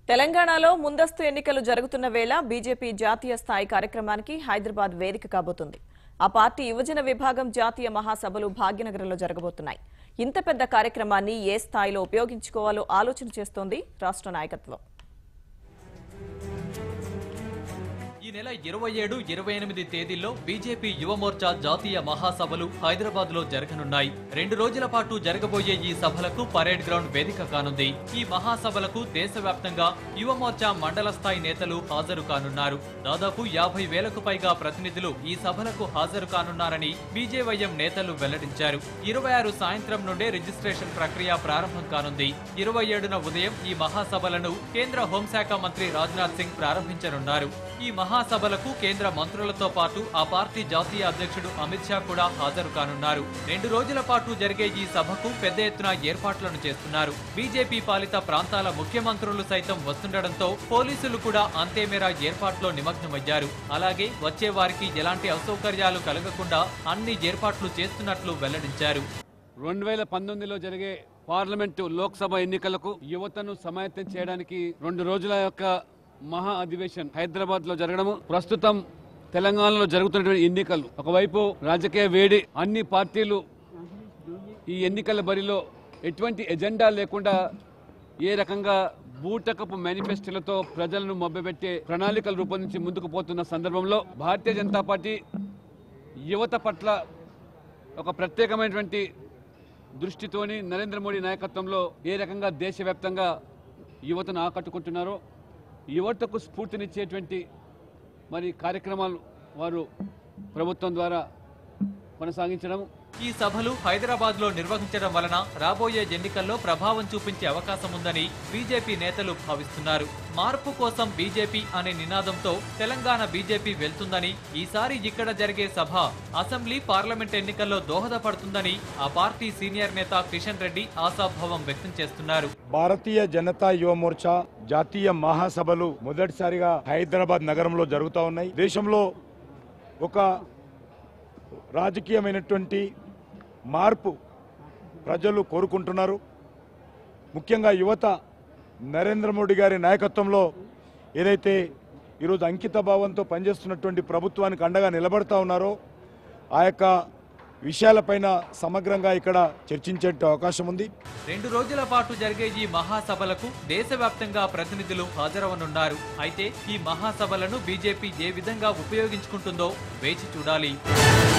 తెలంగాణలో ముందస్తు ఎన్నికలు జరుగుతున్న వేళ బీజేపీ జాతీయ స్థాయి కార్యక్రమానికి హైదరాబాద్ వేదిక కాబోతుంది ఆ పార్టీ యువజన విభాగం జాతీయ మహాసభలు భాగ్యనగరంలో జరగబోతున్నాయి ఇంత పెద్ద కార్యక్రమాన్ని ఏ స్థాయిలో ఉపయోగించుకోవాలో ఆలోచన చేస్తోంది రాష్ట్ర నాయకత్వం ఈ నెల ఇరవై ఏడు ఇరవై ఎనిమిది తేదీల్లో బీజేపీ యువమోర్చా జాతీయ మహాసభలు హైదరాబాద్ లో జరగనున్నాయి రెండు రోజుల పాటు జరగబోయే ఈ సభలకు పరేడ్ గ్రౌండ్ వేదిక కానుంది ఈ మహాసభలకు దేశవ్యాప్తంగా యువమోర్చా మండల స్థాయి నేతలు హాజరు కానున్నారు దాదాపు యాభై వేలకు పైగా ప్రతినిధులు ఈ సభలకు హాజరు కానున్నారని బీజేవైఎం నేతలు వెల్లడించారు ఇరవై ఆరు సాయంత్రం నుండే రిజిస్ట్రేషన్ ప్రక్రియ ప్రారంభం కానుంది ఇరవై ఏడున ఉదయం ఈ మహాసభలను కేంద్ర హోంశాఖ మంత్రి రాజ్నాథ్ సింగ్ ప్రారంభించనున్నారు ఈ మహాసభలకు కేంద్ర మంత్రులతో పాటు ఆ పార్టీ జాతీయ అధ్యక్షుడు అమిత్ షా కూడా హాజరు కానున్నారు రెండు రోజుల పాటు జరిగే ఈ సభకు పెద్ద ఎత్తున ఏర్పాట్లను చేస్తున్నారు బీజేపీ పాలిత ప్రాంతాల ముఖ్యమంత్రులు సైతం వస్తుండటంతో పోలీసులు కూడా అంతే మేర ఏర్పాట్లో నిమగ్నమయ్యారు అలాగే వచ్చే వారికి ఎలాంటి అసౌకర్యాలు కలగకుండా అన్ని ఏర్పాట్లు చేస్తున్నట్లు వెల్లడించారు రెండు వేల పంతొమ్మిదిలో జరిగే పార్లమెంటు లోక్సభ ఎన్నికలకు యువతను సమాయత్తం చేయడానికి రెండు రోజుల యొక్క మహా అధివేశన్ హైదరాబాద్ లో జరగడము ప్రస్తుతం తెలంగాణలో జరుగుతున్నటువంటి ఎన్నికలు ఒకవైపు రాజకీయ వేడి అన్ని పార్టీలు ఈ ఎన్నికల బరిలో ఎటువంటి ఎజెండా లేకుండా ఏ రకంగా బూటకపు మేనిఫెస్టోలతో ప్రజలను మభ్యపెట్టే ప్రణాళికలు రూపొందించి ముందుకు పోతున్న సందర్భంలో భారతీయ జనతా పార్టీ యువత పట్ల ఒక ప్రత్యేకమైనటువంటి దృష్టితోని నరేంద్ర మోడీ నాయకత్వంలో ఏ రకంగా దేశవ్యాప్తంగా యువతను ఆకట్టుకుంటున్నారో యువతకు స్ఫూర్తినిచ్చేటువంటి మరి కార్యక్రమాలు వారు ప్రభుత్వం ద్వారా కొనసాగించడం ఈ సభలు హైదరాబాద్ లో నిర్వహించడం వలన రాబోయే ఎన్నికల్లో ప్రభావం చూపించే అవకాశం ఉందని బీజేపీ నేతలు భావిస్తున్నారు మార్పు కోసం బీజేపీ అనే నినాదంతో తెలంగాణ బీజేపీ వెళ్తుందని ఈసారి ఇక్కడ జరిగే సభ అసెంబ్లీ పార్లమెంట్ ఎన్నికల్లో దోహదపడుతుందని ఆ పార్టీ సీనియర్ నేత కిషన్ రెడ్డి ఆశాభావం వ్యక్తం చేస్తున్నారు భారతీయ జనతా యువ మోర్చా జాతీయ మహాసభలు మొదటిసారిగా హైదరాబాద్ నగరంలో జరుగుతూ ఉన్నాయి దేశంలో ఒక రాజకీయమైనటువంటి మార్పు ప్రజలు కోరుకుంటున్నారు ముఖ్యంగా యువత నరేంద్ర మోడీ గారి నాయకత్వంలో ఏదైతే ఈరోజు అంకిత భావంతో పనిచేస్తున్నటువంటి ప్రభుత్వానికి అండగా నిలబడతా ఉన్నారో ఆ యొక్క విషయాలపైన సమగ్రంగా ఇక్కడ చర్చించే అవకాశం ఉంది రెండు రోజుల పాటు జరిగే ఈ మహాసభలకు దేశవ్యాప్తంగా ప్రతినిధులు హాజరవనున్నారు అయితే ఈ మహాసభలను బీజేపీ ఏ విధంగా ఉపయోగించుకుంటుందో వేచి చూడాలి